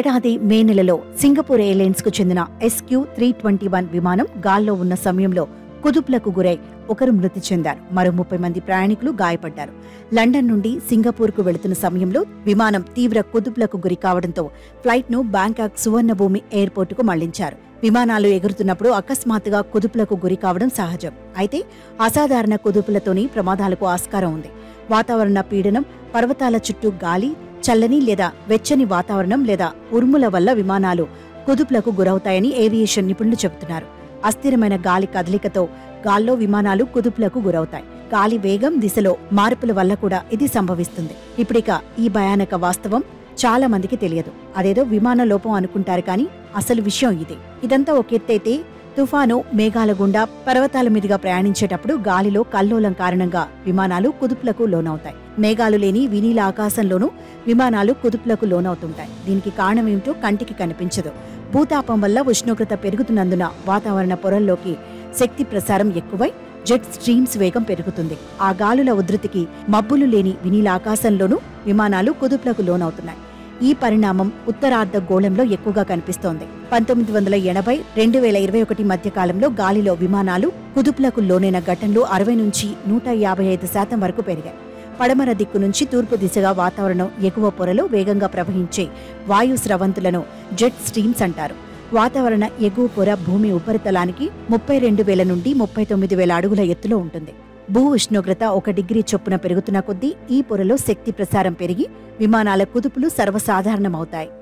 ఏడాది మే నెలలో Singapore airlines కు చెందిన ఎస్క్యూ త్రీ ట్వంటీ వన్ విమానం గాల్లో ఉన్న సమయంలో కుదుపులకు గురై ఒకరు మృతి చెందారు మరో ముప్పై మంది ప్రయాణికులు గాయపడ్డారు లండన్ నుండి సింగపూర్ కు వెళుతున్న సమయంలో విమానం తీవ్ర కుదుపులకు గురి కావడంతో ఫ్లైట్ ను బ్యాంకాక్ సువర్ణభూమి ఎయిర్పోర్ట్ కు మళ్లించారు విమానాలు ఎగురుతున్నప్పుడు అకస్మాత్తుగా కుదుపులకు గురి కావడం సహజం అయితే అసాధారణ కుదుపులతోని ప్రమాదాలకు ఆస్కారం ఉంది వాతావరణ పీడనం పర్వతాల చుట్టూ గాలి చల్లని లేదా వెచ్చని వాతావరణం లేదా ఉరుముల వల్ల విమానాలు కుదుపులకు గురవుతాయని ఏవియేషన్ నిపుణులు చెబుతున్నారు అస్థిరమైన గాలి కదలికతో గాల్లో విమానాలు కుదుపులకు గురవుతాయి గాలి వేగం దిశలో మార్పుల వల్ల కూడా ఇది సంభవిస్తుంది ఇప్పుడిక ఈ భయానక వాస్తవం చాలా మందికి తెలియదు అదేదో విమాన లోపం అనుకుంటారు కానీ అసలు విషయం ఇదే ఇదంతా ఒక ఎత్తైతే తుఫాను మేఘాల గుండా పర్వతాల మీదుగా ప్రయాణించేటప్పుడు గాలిలో కల్లోలం కారణంగా విమానాలు కుదుపులకు లోనవుతాయి మేఘాలు లేని వినీల ఆకాశంలోనూ విమానాలు కుదుపులకు లోనవుతుంటాయి దీనికి కారణమేమిటో కంటికి కనిపించదు భూతాపం వల్ల ఉష్ణోగ్రత పెరుగుతున్నందున వాతావరణ పొరల్లోకి శక్తి ప్రసారం ఎక్కువై జెట్ స్ట్రీమ్స్ వేగం పెరుగుతుంది ఆ గాలుల ఉధృతికి మబ్బులు లేని వినీల ఆకాశంలోనూ విమానాలు కుదుపులకు లోనవుతున్నాయి ఈ పరిణామం ఉత్తరార్ధ గోళంలో ఎక్కువగా కనిపిస్తోంది పంతొమ్మిది వందల ఎనభై రెండు వేల ఇరవై ఒకటి మధ్య కాలంలో గాలిలో విమానాలు కుదుపులకు లోనైన ఘటనలు అరవై నుంచి నూట యాభై ఐదు శాతం వరకు పెరిగాయి పడమర దిక్కు నుంచి తూర్పు దిశగా వాతావరణం ఎగువ పొరలో వేగంగా ప్రవహించే వాయు స్రవంతులను జెట్ స్ట్రీమ్స్ అంటారు వాతావరణ ఎగువ పొర భూమి ఉపరితలానికి ముప్పై రెండు వేల నుండి ముప్పై తొమ్మిది వేల అడుగుల ఎత్తులో ఉంటుంది భూ ఉష్ణోగ్రత ఒక డిగ్రీ చొప్పున పెరుగుతున్న కొద్దీ ఈ పొరలో శక్తి ప్రసారం పెరిగి విమానాల కుదుపులు సర్వసాధారణమవుతాయి